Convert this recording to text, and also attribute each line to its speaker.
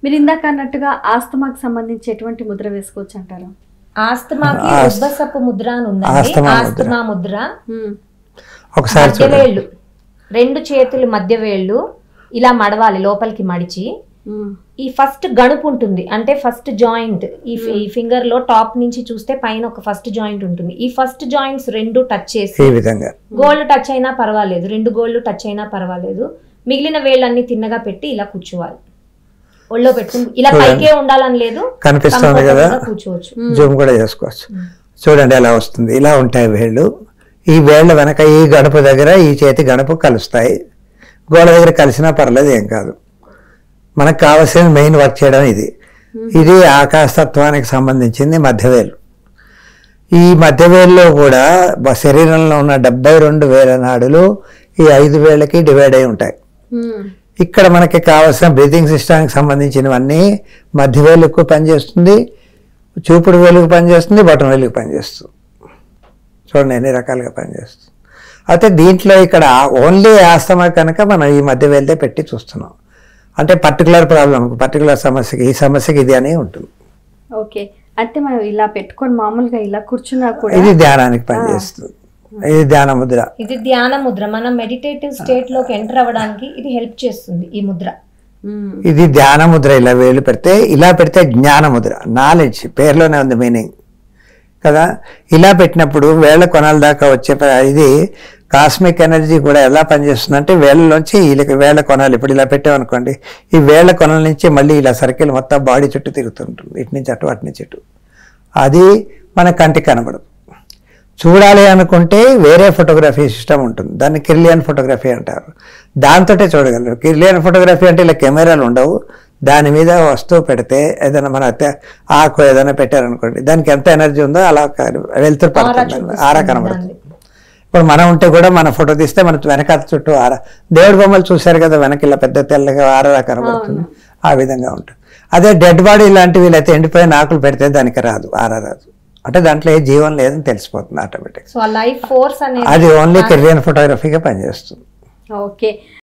Speaker 1: మీరు ఇందాక అన్నట్టుగా ఆస్తమాకు సంబంధించి ఎటువంటి ముద్ర వేసుకోవచ్చు అంటారు
Speaker 2: ఆస్తమాకి
Speaker 3: ఆస్-
Speaker 2: ఉబ్బసపు ముద్ర అని ఉందండి
Speaker 3: ఆస్తమా ముద్ర.
Speaker 2: ఆస్తమా ముద్ర
Speaker 1: ఉమ్,
Speaker 3: ఒకసారి
Speaker 2: మధ్య
Speaker 3: చూడండి
Speaker 2: వేళ్ళు రెండు చేతులు మధ్య వేళ్ళు ఇలా మడవాలి లోపలికి మడిచి
Speaker 1: ఉమ్,
Speaker 2: ఈ ఫస్ట్ గణుపు ఉంటుంది అంటే ఫస్ట్ జాయింట్ ఈ ఫి- ఈ ఫింగర్ లో టాప్ నుంచి చూస్తే పైన ఒక ఫస్ట్ జాయింట్ ఉంటుంది ఈ ఫస్ట్ జాయింట్స్ రెండు టచ్ చేసి
Speaker 3: ఈ విధంగా
Speaker 2: గోల్డ్ టచ్ అయినా పర్వాలేదు రెండు గోల్డ్ టచ్ అయినా పర్వాలేదు మిగిలిన వేళ్ళన్ని తిన్నగా పెట్టి ఇలా కూర్చోవాలి ఒళ్ళో పెట్టుకుని ఇలా పైకే ఉండాలని లేదు
Speaker 3: కనిపిస్తుంది కదా
Speaker 2: కంఫర్టబుల్గా కూర్చోవచ్చు
Speaker 3: జూమ్ కూడా చేసుకోవచ్చు చూడండి ఎలా వస్తుంది ఇలా ఉంటాయి వేళ్ళు ఈ వేళ్ళ వెనక ఈ గడప దగ్గర ఈ చేతి గడప కలుస్తాయి గోడ దగ్గర కలిసినా పర్లేదు ఏం కాదు మనకు కావాల్సిన మెయిన్ వర్క్ చేయడం ఇది ఇది ఆకాశతత్వానికి సంబంధించింది మధ్యవేలు ఈ మధ్యవేలులో కూడా బ- శరీరంలో ఉన్న డెబ్బై రెండు వేల నాడులు ఈ ఐదు వేలకి డివైడ్ అయి ఉంటాయి
Speaker 1: ఉమ్,
Speaker 3: ఇక్కడ మనకి కావాల్సిన బ్రీతింగ్ సిస్టానికి సంబంధించినవన్నీ మధ్య వేలుకు పనిచేస్తుంది చూపుడు వేలుకు పనిచేస్తుంది బటన్ వేలుకు పనిచేస్తుంది చూడండి ఎన్ని రకాలుగా పనిచేస్తుంది అయితే దీంట్లో ఇక్కడ ఓన్లీ ఆస్తమా కనుక మనం ఈ మధ్య వేలదే పెట్టి చూస్తున్నాం అంటే పర్టికులర్ ప్రాబ్లం పర్టికులర్ సమస్యకి ఈ సమస్యకి ఇది అని ఉంటుంది
Speaker 1: ఓకే అంటే మనం ఇలా పెట్టుకొని మామూలుగా ఇలా కూర్చున్నా కూడా
Speaker 3: ఇది ధ్యానానికి పనిచేస్తుంది ఇది ధ్యాన ముద్ర
Speaker 2: ఇది ధ్యాన ముద్ర మనం మెడిటేటివ్ స్టేట్ లోకి ఎంటర్ అవ్వడానికి ఇది హెల్ప్ చేస్తుంది ఈ ముద్ర
Speaker 1: ఉమ్,
Speaker 3: ఇది ధ్యాన ముద్ర ఇలా వేలు పెడితే ఇలా పెడితే జ్ఞాన ముద్ర నాలెడ్జ్ పేరులోనే ఉంది మీనింగ్ కదా ఇలా పెట్టినప్పుడు వేళ్ల కొనాల దాకా వచ్చే ప- ఇది కాస్మిక్ ఎనర్జీ కూడా ఎలా పనిచేస్తుంది అంటే వేళ్ళలోంచి వీళ్ళకి వేళ్ల కొనాలి ఇప్పుడు ఇలా పెట్టామనుకోండి ఈ వేళ్ల కొనల నుంచి మళ్ళీ ఇలా సర్కిల్ మొత్తం బాడీ చుట్టూ తిరుగుతుంటుంది ఇటు నుంచి అటు అటు నుంచి ఇటు అది మన కంటికి కనబడదు చూడాలి అనుకుంటే వేరే ఫోటోగ్రఫీ సిస్టమ్ ఉంటుంది దాన్ని కిర్లియన్ ఫోటోగ్రఫీ అంటారు దాంతోటే చూడగలరు కిర్లియన్ ఫోటోగ్రఫీ అంటే ఇలా కెమెరాలు ఉండవు దాని మీద వస్తువు పెడితే ఏదైనా మన తె- ఆకు ఏదైనా పెట్టారనుకోండి దానికి ఎంత ఎనర్జీ ఉందో అలా క- వెలుతురు పడుతుంది
Speaker 2: చూపిస్తుంది
Speaker 3: ఆరా కనబడుతుంది ఇప్పుడు మనం ఉంటే కూడా మన ఫోటో తీస్తే మన వెనకాల చుట్టూ ఆర దేవుడి బొమ్మలు చూశారు కదా వెనక ఇలా పెద్ద తెల్లగా ఆరలా కనబడుతుంది ఆ విధంగా ఉంటుంది అదే డెడ్ బాడీ లాంటివి అయితే ఎండిపోయిన ఆకులు పెడితే దానికి రాదు ఆర రాదు అంటే దాంట్లో ఏ జీవం లేదని తెలిసిపోతుంది ఆటోమేటిక్
Speaker 2: సో ఆ లైఫ్ ఫోర్స్ అనేది
Speaker 3: అది ఓన్లీ కెరియర్ ఫోటోగ్రఫీగా పనిచేస్తుంది
Speaker 1: ఓకే